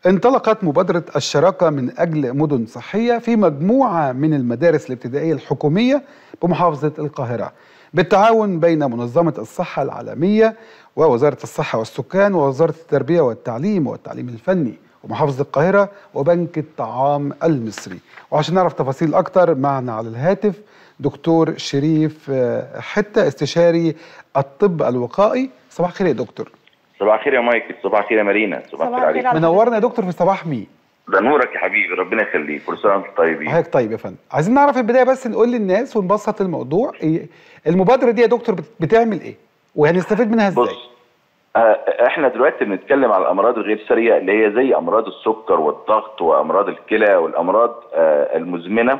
انطلقت مبادرة الشراكة من أجل مدن صحية في مجموعة من المدارس الابتدائية الحكومية بمحافظة القاهرة بالتعاون بين منظمة الصحة العالمية ووزارة الصحة والسكان ووزارة التربية والتعليم والتعليم الفني ومحافظة القاهرة وبنك الطعام المصري وعشان نعرف تفاصيل أكتر معنا على الهاتف دكتور شريف حتة استشاري الطب الوقائي صباح الخير يا دكتور صباح الخير يا مايكل صباح الخير يا مارينا صباح الخير عليك منورنا يا دكتور في صباح مين ده نورك يا حبيبي ربنا يخليك كل سنه وانتم طيبين حضرتك طيب يا فندم عايزين نعرف في البدايه بس نقول للناس ونبسط الموضوع إيه المبادره دي يا دكتور بتعمل ايه وهنستفيد منها ازاي بص احنا دلوقتي بنتكلم على الامراض الغير ساريه اللي هي زي امراض السكر والضغط وامراض الكلى والامراض آه المزمنه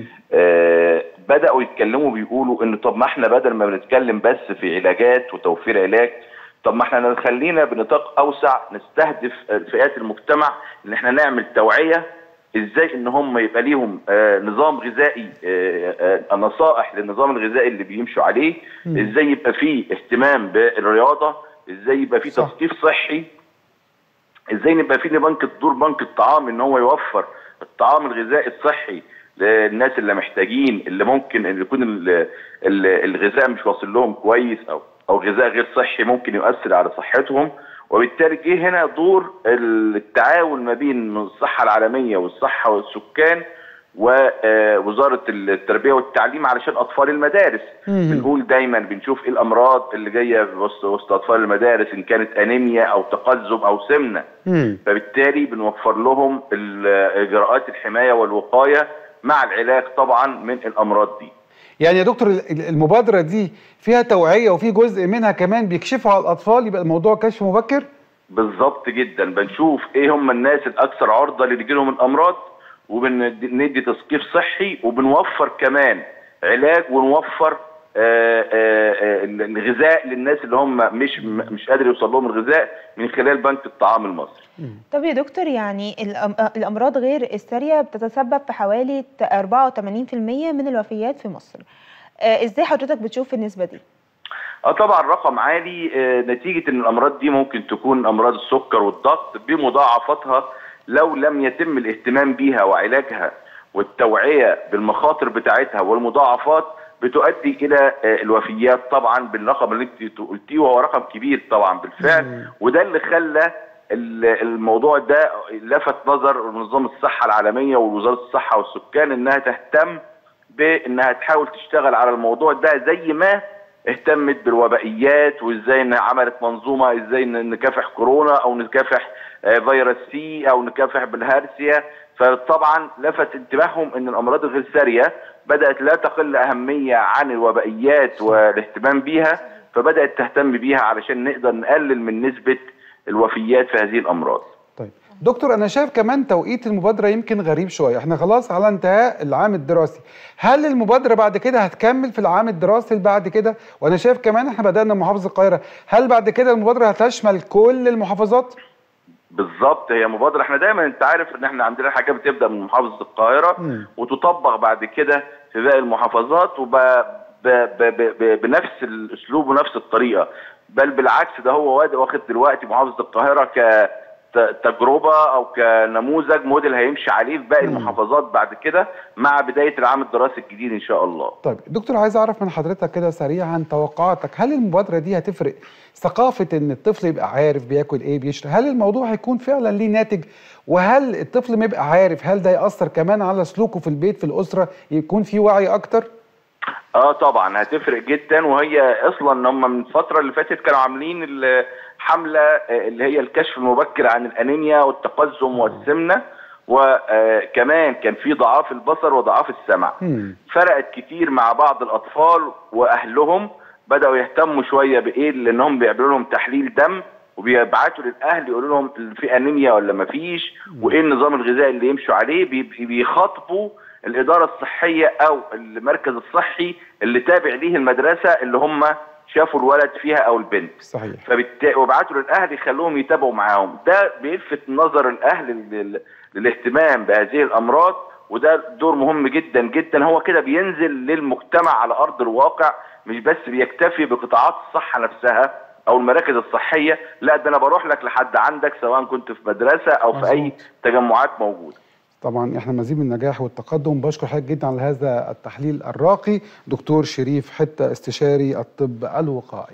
آه بداوا يتكلموا بيقولوا ان طب ما احنا بدل ما بنتكلم بس في علاجات وتوفير علاج طب ما احنا نخلينا بنطاق اوسع نستهدف فئات المجتمع ان احنا نعمل توعيه ازاي ان هم يبقى ليهم آه نظام غذائي آه آه نصائح للنظام الغذائي اللي بيمشوا عليه ازاي يبقى فيه اهتمام بالرياضه ازاي يبقى فيه تثقيف صحي ازاي نبقى فيه بنك دور بنك الطعام ان هو يوفر الطعام الغذائي الصحي للناس اللي محتاجين اللي ممكن ان يكون الغذاء مش واصل لهم كويس او او غذاء غير صحي ممكن يؤثر على صحتهم وبالتالي جه هنا دور التعاون ما بين الصحه العالميه والصحه والسكان ووزاره التربيه والتعليم علشان اطفال المدارس بنقول دايما بنشوف ايه الامراض اللي جايه وسط وسط اطفال المدارس ان كانت انيميا او تقزم او سمنه فبالتالي بنوفر لهم اجراءات الحمايه والوقايه مع العلاج طبعا من الامراض دي يعني يا دكتور المبادره دي فيها توعيه وفي جزء منها كمان بيكشفوا على الاطفال يبقى الموضوع كشف مبكر بالظبط جدا بنشوف ايه هم الناس الاكثر عرضه اللي يجي لهم الامراض وبندي تثقيف صحي وبنوفر كمان علاج ونوفر آآ آآ الغذاء للناس اللي هم مش مش قادر يوصل لهم الغذاء من خلال بنك الطعام المصري. طب يا دكتور يعني الامراض غير الساريه بتتسبب في حوالي 84% من الوفيات في مصر. ازاي حضرتك بتشوف النسبه دي؟ اه طبعا رقم عالي نتيجه ان الامراض دي ممكن تكون امراض السكر والضغط بمضاعفتها لو لم يتم الاهتمام بيها وعلاجها والتوعيه بالمخاطر بتاعتها والمضاعفات بتؤدي الى الوفيات طبعا بالرقم اللي انت قلتيه وهو رقم كبير طبعا بالفعل وده اللي خلى الموضوع ده لفت نظر منظمه الصحه العالميه ووزاره الصحه والسكان انها تهتم بانها تحاول تشتغل على الموضوع ده زي ما اهتمت بالوبائيات وازاي انها عملت منظومه ازاي نكافح كورونا او نكافح فيروس سي او نكافح بالهارسيا فطبعا لفت انتباههم ان الامراض الغير ساريه بدات لا تقل اهميه عن الوبائيات والاهتمام بيها فبدات تهتم بيها علشان نقدر نقلل من نسبه الوفيات في هذه الامراض. طيب دكتور انا شايف كمان توقيت المبادره يمكن غريب شويه احنا خلاص على انتهاء العام الدراسي هل المبادره بعد كده هتكمل في العام الدراسي اللي بعد كده وانا شايف كمان احنا بدانا محافظه القاهره هل بعد كده المبادره هتشمل كل المحافظات بالظبط هي مبادره احنا دايما انت عارف ان احنا عندنا حاجات بتبدا من محافظه القاهره م. وتطبق بعد كده في باقي المحافظات وب ب... ب... ب... بنفس الاسلوب ونفس الطريقه بل بالعكس ده هو واخد دلوقتي محافظه القاهره ك تجربه او كنموذج موديل هيمشي عليه في باقي المحافظات بعد كده مع بدايه العام الدراسي الجديد ان شاء الله. طيب دكتور عايز اعرف من حضرتك كده سريعا توقعاتك هل المبادره دي هتفرق ثقافه ان الطفل يبقى عارف بياكل ايه بيشرب هل الموضوع هيكون فعلا ليه ناتج وهل الطفل ما يبقى عارف هل ده ياثر كمان على سلوكه في البيت في الاسره يكون في وعي اكتر؟ اه طبعا هتفرق جدا وهي اصلا هم من الفتره اللي فاتت كانوا عاملين حمله اللي هي الكشف المبكر عن الانيميا والتقزم والسمنه وكمان كان في ضعاف البصر وضعاف السمع فرقت كتير مع بعض الاطفال واهلهم بداوا يهتموا شويه بايه لانهم بيعملوا لهم تحليل دم وبيبعتوا للاهل يقولوا لهم في انيميا ولا ما فيش وايه النظام الغذائي اللي يمشوا عليه بيخاطبوا الاداره الصحيه او المركز الصحي اللي تابع ليه المدرسه اللي هم شافوا الولد فيها او البنت صحيح فبالتالي وبعتوا للاهل يخلوهم يتابعوا معاهم ده بيلفت نظر الاهل لل... للاهتمام بهذه الامراض وده دور مهم جدا جدا هو كده بينزل للمجتمع على ارض الواقع مش بس بيكتفي بقطاعات الصحه نفسها او المراكز الصحيه لا ده انا بروح لك لحد عندك سواء كنت في مدرسه او في اي مظبوط. تجمعات موجوده طبعا احنا مزيد من النجاح والتقدم بشكر حضرتك جدا على هذا التحليل الراقي دكتور شريف حته استشاري الطب الوقائي